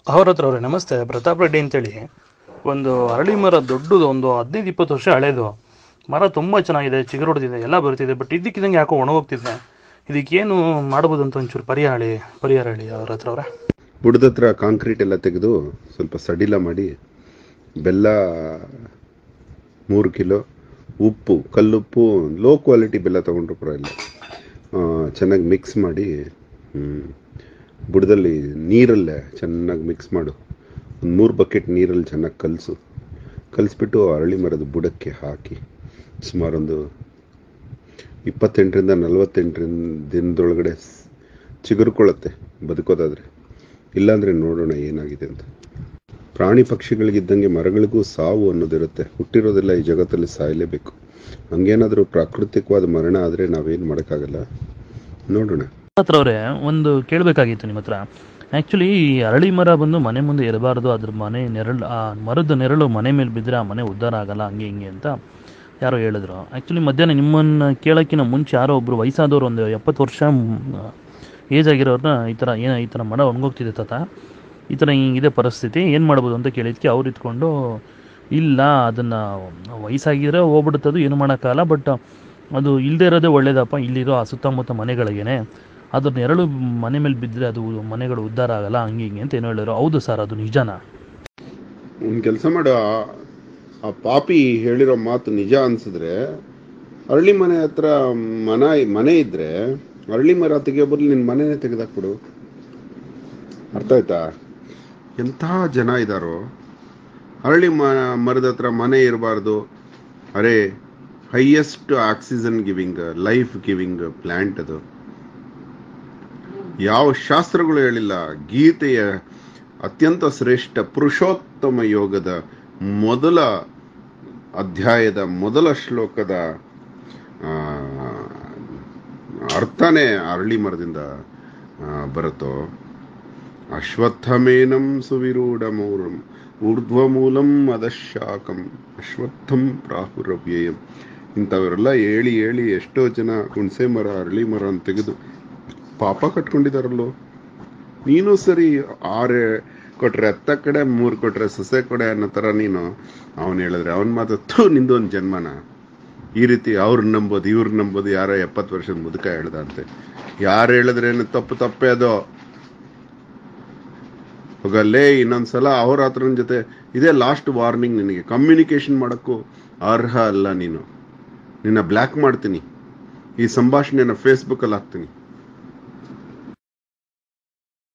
ಅವ್ರ ಹತ್ರ ಅವ್ರೆ ನಮಸ್ತೆ ಪ್ರತಾಪ್ ರೆಡ್ಡಿ ಅಂತೇಳಿ ಒಂದು ಅರಳಿ ಮರ ದೊಡ್ಡದು ಒಂದು ಹದಿನೈದು ಇಪ್ಪತ್ತು ವರ್ಷ ಹಳೇದು ಮರ ತುಂಬ ಚೆನ್ನಾಗಿದೆ ಚಿಗುರು ಹೊಡೆದಿದೆ ಎಲ್ಲ ಬರ್ತಿದೆ ಬಟ್ ಇದ್ದಕ್ಕಿದ್ದಂಗೆ ಯಾಕೋ ಒಣಗೋಗ್ತಿದೆ ಇದಕ್ಕೇನು ಮಾಡ್ಬೋದು ಅಂತ ಒಂಚೂರು ಪರಿಹಾರ ಹೇಳಿ ಪರಿಹಾರ ಹೇಳಿ ಅವ್ರ ಹತ್ರ ಅವ್ರೆ ಬುಡದ ಹತ್ರ ಕಾಂಕ್ರೀಟ್ ಎಲ್ಲ ತೆಗೆದು ಸ್ವಲ್ಪ ಸಡಿಲ ಮಾಡಿ ಬೆಲ್ಲ ಮೂರು ಕಿಲೋ ಉಪ್ಪು ಕಲ್ಲುಪ್ಪು ಲೋ ಕ್ವಾಲಿಟಿ ಬೆಲ್ಲ ತೊಗೊಂಡ್ರು ಪರವಾಗಿಲ್ಲ ಚೆನ್ನಾಗಿ ಮಿಕ್ಸ್ ಮಾಡಿ ಹ್ಮ್, ಬುಡದಲ್ಲಿ ನೀರಲ್ಲೇ ಚೆನ್ನಾಗಿ ಮಿಕ್ಸ್ ಮಾಡು ಒಂದು ಮೂರು ಬಕೆಟ್ ನೀರಲ್ಲಿ ಚೆನ್ನಾಗಿ ಕಲಸು ಕಲಿಸ್ಬಿಟ್ಟು ಅರಳಿ ಮರದ ಬುಡಕ್ಕೆ ಹಾಕಿ ಸುಮಾರೊಂದು ಇಪ್ಪತ್ತೆಂಟರಿಂದ ನಲವತ್ತೆಂಟರಿಂದ ದಿನದೊಳಗಡೆ ಸ್- ಚಿಗುರ್ಕೊಳ್ಳುತ್ತೆ ಬದುಕೋದಾದ್ರೆ ಇಲ್ಲಾಂದ್ರೆ ನೋಡೋಣ ಏನಾಗಿದೆ ಅಂತ ಪ್ರಾಣಿ ಪಕ್ಷಿಗಳಿಗಿದ್ದಂಗೆ ಮರಗಳಿಗೂ ಸಾವು ಅನ್ನೋದಿರುತ್ತೆ ಹುಟ್ಟಿರೋದೆಲ್ಲ ಈ ಜಗತ್ತಲ್ಲಿ ಸಾಯಲೇಬೇಕು ಹಂಗೇನಾದರೂ ಪ್ರಾಕೃತಿಕವಾದ ಮರಣ ಆದರೆ ನಾವೇನು ಮಾಡೋಕ್ಕಾಗಲ್ಲ ನೋಡೋಣ ಹತ್ರ ಅವರೇ ಒಂದು ಕೇಳಬೇಕಾಗಿತ್ತು ನಿಮ್ಮ ಹತ್ರ ಆ್ಯಕ್ಚುಲಿ ಈ ಅರಳಿ ಮರ ಬಂದು ಮನೆ ಮುಂದೆ ಇರಬಾರ್ದು ಅದ್ರ ಮನೆ ನೆರಳು ಆ ಮರದ ನೆರಳು ಮನೆ ಮೇಲೆ ಬಿದ್ದರೆ ಆ ಮನೆ ಉದ್ಧಾರ ಆಗಲ್ಲ ಹಂಗೆ ಹಿಂಗೆ ಅಂತ ಯಾರೋ ಹೇಳಿದ್ರು ಆ್ಯಕ್ಚುಲಿ ಮಧ್ಯಾಹ್ನ ನಿಮ್ಮನ್ನು ಕೇಳೋಕ್ಕಿಂತ ಮುಂಚೆ ಯಾರೋ ಒಬ್ಬರು ವಯಸ್ಸಾದವ್ರು ಒಂದು ಎಪ್ಪತ್ತು ವರ್ಷ ಏಜ್ ಆಗಿರೋರನ್ನ ಈ ಥರ ಏನು ಈ ಥರ ಮರ ಒಣಗೋಗ್ತಿದೆ ತಾತ ಈ ಥರ ಹಿಂಗಿದೆ ಪರಿಸ್ಥಿತಿ ಏನು ಮಾಡ್ಬೋದು ಅಂತ ಕೇಳಿದ್ಕೆ ಅವ್ರು ಇಟ್ಕೊಂಡು ಇಲ್ಲ ಅದನ್ನು ವಯಸ್ಸಾಗಿದ್ರೆ ಹೋಗ್ಬಿಡುತ್ತದು ಏನು ಮಾಡೋಕ್ಕಾಗಲ್ಲ ಬಟ್ ಅದು ಇಲ್ಲದೆ ಇರೋದೇ ಒಳ್ಳೇದಪ್ಪ ಇಲ್ಲಿರೋ ಆ ಸುತ್ತಮುತ್ತ ಮನೆಗಳಿಗೇನೆ ಅದ್ರ ನೆರಳು ಮನೆ ಮೇಲೆ ಬಿದ್ದರೆ ಅದು ಮನೆಗಳು ಉದ್ಧಾರ ಆಗಲ್ಲ ಹಂಗೆ ಹಿಂಗೆ ಅಂತ ಏನೋ ಹೇಳಿದ್ರು ಹೌದು ಸರ್ ಅದು ನಿಜನಾ ಒಂದು ಕೆಲಸ ಮಾಡು ಆ- ಆ ಪಾಪಿ ಹೇಳಿರೋ ಮಾತು ನಿಜ ಅನ್ಸಿದ್ರೆ ಅರಳಿ ಮನೆ ಹತ್ರ ಮನ ಮನೆ ಇದ್ರೆ ಅರಳಿ ಮರ ತೆಗಿಯೋ ಬದಲು ನಿನ್ನ ಮನೆನೇ ತೆಗೆದಾಕ್ಬಿಡು ಅರ್ಥ ಆಯ್ತಾ ಎಂತಹ ಜನ ಇದ್ದಾರೋ ಅರಳಿ ಮ ಮರದ ಹತ್ರ ಮನೆ ಇರಬಾರ್ದು ಅರೆ highest oxygen giving life giving plant ಅದು ಯಾವ ಶಾಸ್ತ್ರಗಳು ಹೇಳಿಲ್ಲ ಗೀತೆಯ ಅತ್ಯಂತ ಶ್ರೇಷ್ಠ ಪುರುಷೋತ್ತಮ ಯೋಗದ ಮೊದಲ ಅಧ್ಯಾಯದ ಮೊದಲ ಶ್ಲೋಕದ ಆ, ಅರ್ಥನೇ ಅರಳಿ ಮರದಿಂದ ಆ, ಬರುತ್ತೋ ಅಶ್ವತ್ಥಮೇನಂ ಸುವಿರೂಢ ಮೂಲಂ ಊರ್ಧ್ವಮೂಲಂ ಅದಶಾಕಂ ಅಶ್ವತ್ಥಂ ಪ್ರಾಹುರವ್ಯಯಂ ಇಂಥವರೆಲ್ಲ ಹೇಳಿ ಹೇಳಿ ಎಷ್ಟೋ ಜನ ಹುಣಸೆ ಮರ ಅರಳಿ ಮರ ಅಂತ ತೆಗೆದು ಪಾಪ ಕಟ್ಕೊಂಡಿದಾರಲ್ಲೋ ನೀನು ಸರಿ ಆರೆ ಕೊಟ್ರೆ ಹತ್ತ ಕಡೆ ಮೂರು ಕೊಟ್ರೆ ಸೊಸೆ ಕಡೆ ಅನ್ನೋ ಥರ ನೀನು ಅವನು ಹೇಳಿದ್ರೆ ಅವನ ಮಾತು ನಿಂದು ಒಂದು ಜನ್ಮನ ಈ ರೀತಿ ಅವ್ರನ್ನ ನಂಬೋದು ಇವ್ರನ್ನ ನಂಬೋದು ಯಾರೋ ಎಪ್ಪತ್ತು ವರ್ಷದ ಮುದುಕ ಹೇಳ್ದ ಅಂತೆ ಯಾರು ಹೇಳಿದ್ರೇನು ತಪ್ಪು ತಪ್ಪೇ ಅದು ಹೋಗಲ್ಲೇ ಇನ್ನೊಂದ್ಸಲ ಅವ್ರ ಹತ್ರನ ಜೊತೆ ಇದೇ ಲಾಸ್ಟ್ ವಾರ್ನಿಂಗ್ ನಿನಗೆ ಕಮ್ಯುನಿಕೇಶನ್ ಮಾಡೋಕ್ಕೂ ಅರ್ಹ ಅಲ್ಲ ನೀನು ನಿನ್ನ ಬ್ಲ್ಯಾಕ್ ಮಾಡ್ತೀನಿ ಈ ಸಂಭಾಷಣೆನ ಫೇಸ್ಬುಕ್ಕಲ್ಲಿ ಹಾಕ್ತೀನಿ